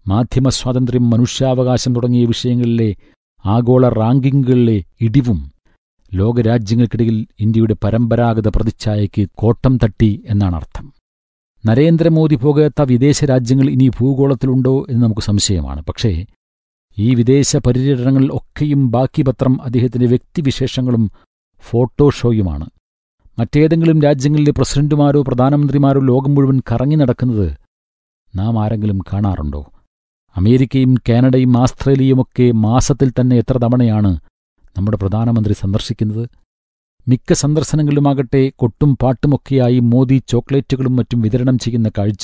മാധ്യമ സ്വാതന്ത്ര്യം മനുഷ്യാവകാശം തുടങ്ങിയ വിഷയങ്ങളിലെ ആഗോള റാങ്കിങ്ങുകളിലെ ഇടിവും ലോകരാജ്യങ്ങൾക്കിടയിൽ ഇന്ത്യയുടെ പരമ്പരാഗത പ്രതിച്ഛായയ്ക്ക് കോട്ടം തട്ടി എന്നാണ് അർത്ഥം നരേന്ദ്രമോദി പോകാത്ത വിദേശ രാജ്യങ്ങൾ ഇനി ഭൂഗോളത്തിലുണ്ടോ എന്ന് നമുക്ക് സംശയമാണ് പക്ഷേ ഈ വിദേശ പര്യടനങ്ങൾ ഒക്കെയും ബാക്കി പത്രം അദ്ദേഹത്തിന്റെ വ്യക്തിവിശേഷങ്ങളും ഫോട്ടോഷോയുമാണ് മറ്റേതെങ്കിലും രാജ്യങ്ങളിലെ പ്രസിഡന്റുമാരോ പ്രധാനമന്ത്രിമാരോ ലോകം മുഴുവൻ കറങ്ങി നടക്കുന്നത് നാം ആരെങ്കിലും കാണാറുണ്ടോ അമേരിക്കയും കാനഡയും ആസ്ട്രേലിയയുമൊക്കെ മാസത്തിൽ തന്നെ എത്ര തവണയാണ് നമ്മുടെ പ്രധാനമന്ത്രി സന്ദർശിക്കുന്നത് മിക്ക സന്ദർശനങ്ങളിലുമാകട്ടെ കൊട്ടും പാട്ടുമൊക്കെയായി മോദി ചോക്ലേറ്റുകളും മറ്റും വിതരണം ചെയ്യുന്ന കാഴ്ച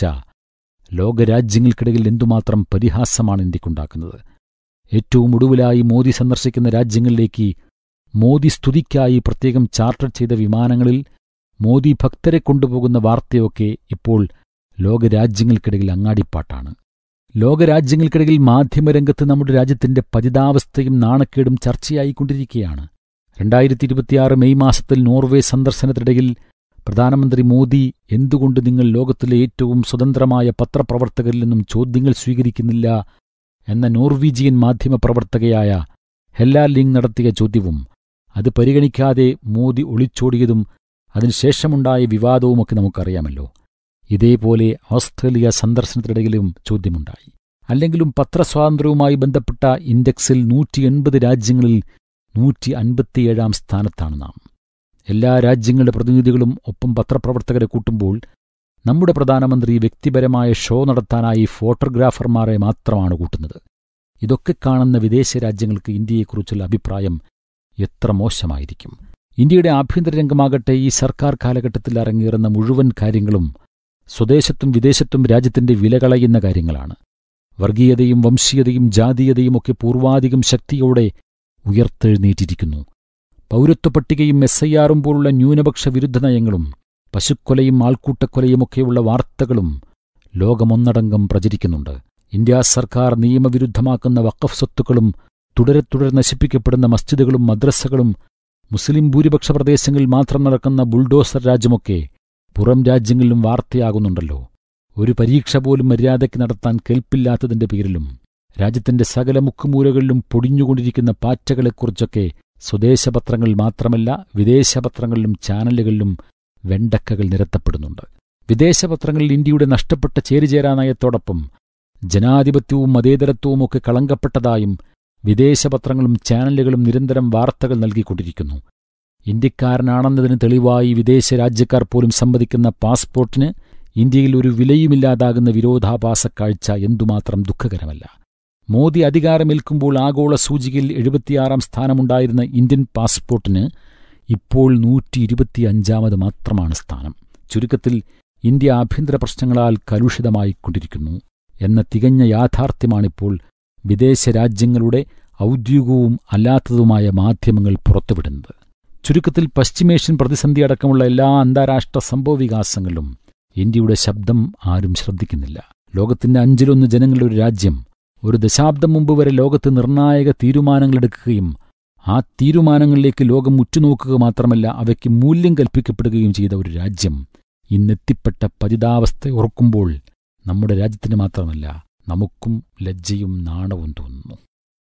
ലോകരാജ്യങ്ങൾക്കിടയിൽ എന്തുമാത്രം പരിഹാസമാണ് ഇന്ത്യക്കുണ്ടാക്കുന്നത് ഏറ്റവും ഒടുവിലായി മോദി സന്ദർശിക്കുന്ന രാജ്യങ്ങളിലേക്ക് മോദി സ്തുതിക്കായി പ്രത്യേകം ചാർട്ടർ ചെയ്ത വിമാനങ്ങളിൽ മോദി ഭക്തരെ കൊണ്ടുപോകുന്ന വാർത്തയൊക്കെ ഇപ്പോൾ ലോകരാജ്യങ്ങൾക്കിടയിൽ അങ്ങാടിപ്പാട്ടാണ് ലോകരാജ്യങ്ങൾക്കിടയിൽ മാധ്യമരംഗത്ത് നമ്മുടെ രാജ്യത്തിന്റെ പതിതാവസ്ഥയും നാണക്കേടും ചർച്ചയായിക്കൊണ്ടിരിക്കുകയാണ് രണ്ടായിരത്തി ഇരുപത്തിയാറ് മെയ് മാസത്തിൽ നോർവേ സന്ദർശനത്തിനിടയിൽ പ്രധാനമന്ത്രി മോദി എന്തുകൊണ്ട് നിങ്ങൾ ലോകത്തിലെ ഏറ്റവും സ്വതന്ത്രമായ പത്രപ്രവർത്തകരിൽ നിന്നും ചോദ്യങ്ങൾ സ്വീകരിക്കുന്നില്ല എന്ന നോർവീജിയൻ മാധ്യമപ്രവർത്തകയായ ഹെല്ല ലിങ് നടത്തിയ ചോദ്യവും അത് പരിഗണിക്കാതെ മോദി ഒളിച്ചോടിയതും അതിനുശേഷമുണ്ടായ വിവാദവുമൊക്കെ നമുക്കറിയാമല്ലോ ഇതേപോലെ ഓസ്ട്രേലിയ സന്ദർശനത്തിനിടയിലും ചോദ്യമുണ്ടായി അല്ലെങ്കിലും പത്രസ്വാതന്ത്ര്യവുമായി ബന്ധപ്പെട്ട ഇൻഡെക്സിൽ നൂറ്റി എൺപത് രാജ്യങ്ങളിൽ നൂറ്റി അൻപത്തിയേഴാം സ്ഥാനത്താണ് നാം എല്ലാ രാജ്യങ്ങളുടെ പ്രതിനിധികളും ഒപ്പം പത്രപ്രവർത്തകരെ കൂട്ടുമ്പോൾ നമ്മുടെ പ്രധാനമന്ത്രി വ്യക്തിപരമായ ഷോ നടത്താനായി ഫോട്ടോഗ്രാഫർമാരെ മാത്രമാണ് കൂട്ടുന്നത് ഇതൊക്കെ കാണുന്ന വിദേശ രാജ്യങ്ങൾക്ക് ഇന്ത്യയെക്കുറിച്ചുള്ള അഭിപ്രായം എത്ര മോശമായിരിക്കും ഇന്ത്യയുടെ ആഭ്യന്തര രംഗമാകട്ടെ ഈ സർക്കാർ കാലഘട്ടത്തിൽ അരങ്ങേറുന്ന മുഴുവൻ കാര്യങ്ങളും സ്വദേശത്തും വിദേശത്തും രാജ്യത്തിന്റെ വിലകളയുന്ന കാര്യങ്ങളാണ് വർഗീയതയും വംശീയതയും ജാതീയതയും ഒക്കെ പൂർവാധികം ശക്തിയോടെ ഉയർത്തെഴുന്നേറ്റിരിക്കുന്നു പൗരത്വ പട്ടികയും എസ് ഐ ആറും പോലുള്ള ന്യൂനപക്ഷ വിരുദ്ധ നയങ്ങളും പശുക്കൊലയും ആൾക്കൂട്ടക്കൊലയുമൊക്കെയുള്ള വാർത്തകളും ലോകമൊന്നടങ്കം പ്രചരിക്കുന്നുണ്ട് ഇന്ത്യ സർക്കാർ നിയമവിരുദ്ധമാക്കുന്ന വഖഫ് സ്വത്തുക്കളും തുടരെ തുടരെ നശിപ്പിക്കപ്പെടുന്ന മസ്ജിദുകളും മദ്രസകളും മുസ്ലിം ഭൂരിപക്ഷ പ്രദേശങ്ങളിൽ മാത്രം നടക്കുന്ന ബുൾഡോസർ രാജ്യമൊക്കെ പുറം രാജ്യങ്ങളിലും വാർത്തയാകുന്നുണ്ടല്ലോ ഒരു പരീക്ഷ പോലും മര്യാദയ്ക്ക് നടത്താൻ കേൾപ്പില്ലാത്തതിന്റെ പേരിലും രാജ്യത്തിന്റെ സകല മുക്കുമൂലകളിലും പൊടിഞ്ഞുകൊണ്ടിരിക്കുന്ന പാറ്റകളെക്കുറിച്ചൊക്കെ സ്വദേശപത്രങ്ങളിൽ മാത്രമല്ല വിദേശപത്രങ്ങളിലും ചാനലുകളിലും വെണ്ടക്കകൾ നിരത്തപ്പെടുന്നുണ്ട് വിദേശപത്രങ്ങളിൽ ഇന്ത്യയുടെ നഷ്ടപ്പെട്ട ചേരിചേരാ നയത്തോടൊപ്പം ജനാധിപത്യവും മതേതരത്വവും ഒക്കെ കളങ്കപ്പെട്ടതായും വിദേശപത്രങ്ങളും ചാനലുകളും നിരന്തരം വാർത്തകൾ നൽകിക്കൊണ്ടിരിക്കുന്നു ഇന്ത്യക്കാരനാണെന്നതിന് തെളിവായി വിദേശ രാജ്യക്കാർ പോലും സമ്മതിക്കുന്ന പാസ്പോർട്ടിന് ഇന്ത്യയിൽ ഒരു വിലയുമില്ലാതാകുന്ന വിരോധാഭാസ കാഴ്ച എന്തുമാത്രം ദുഃഖകരമല്ല മോദി അധികാരമേൽക്കുമ്പോൾ ആഗോള സൂചികയിൽ എഴുപത്തിയാറാം സ്ഥാനമുണ്ടായിരുന്ന ഇന്ത്യൻ പാസ്പോർട്ടിന് ഇപ്പോൾ നൂറ്റി ഇരുപത്തിയഞ്ചാമത് മാത്രമാണ് സ്ഥാനം ചുരുക്കത്തിൽ ഇന്ത്യ ആഭ്യന്തര പ്രശ്നങ്ങളാൽ കലുഷിതമായിക്കൊണ്ടിരിക്കുന്നു എന്ന തികഞ്ഞ യാഥാർത്ഥ്യമാണിപ്പോൾ വിദേശ രാജ്യങ്ങളുടെ ഔദ്യോഗികവും അല്ലാത്തതുമായ മാധ്യമങ്ങൾ പുറത്തുവിടുന്നത് ചുരുക്കത്തിൽ പശ്ചിമേഷ്യൻ പ്രതിസന്ധി അടക്കമുള്ള എല്ലാ അന്താരാഷ്ട്ര സംഭവവികാസങ്ങളിലും ഇന്ത്യയുടെ ശബ്ദം ആരും ശ്രദ്ധിക്കുന്നില്ല ലോകത്തിന്റെ അഞ്ചിലൊന്ന് ജനങ്ങളുടെ ഒരു രാജ്യം ഒരു ദശാബ്ദം മുമ്പ് വരെ ലോകത്ത് നിർണായക തീരുമാനങ്ങളെടുക്കുകയും ആ തീരുമാനങ്ങളിലേക്ക് ലോകം ഉറ്റുനോക്കുക മാത്രമല്ല അവയ്ക്ക് മൂല്യം കൽപ്പിക്കപ്പെടുകയും ചെയ്ത ഒരു രാജ്യം ഇന്നെത്തിപ്പെട്ട പതിതാവസ്ഥ ഓർക്കുമ്പോൾ നമ്മുടെ രാജ്യത്തിന് മാത്രമല്ല നമുക്കും ലജ്ജയും നാണവും തോന്നുന്നു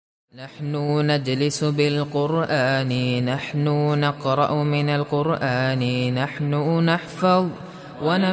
نحن نجلس بالقرآن نحن نقرأ من القرآن نحن نحفظ ونم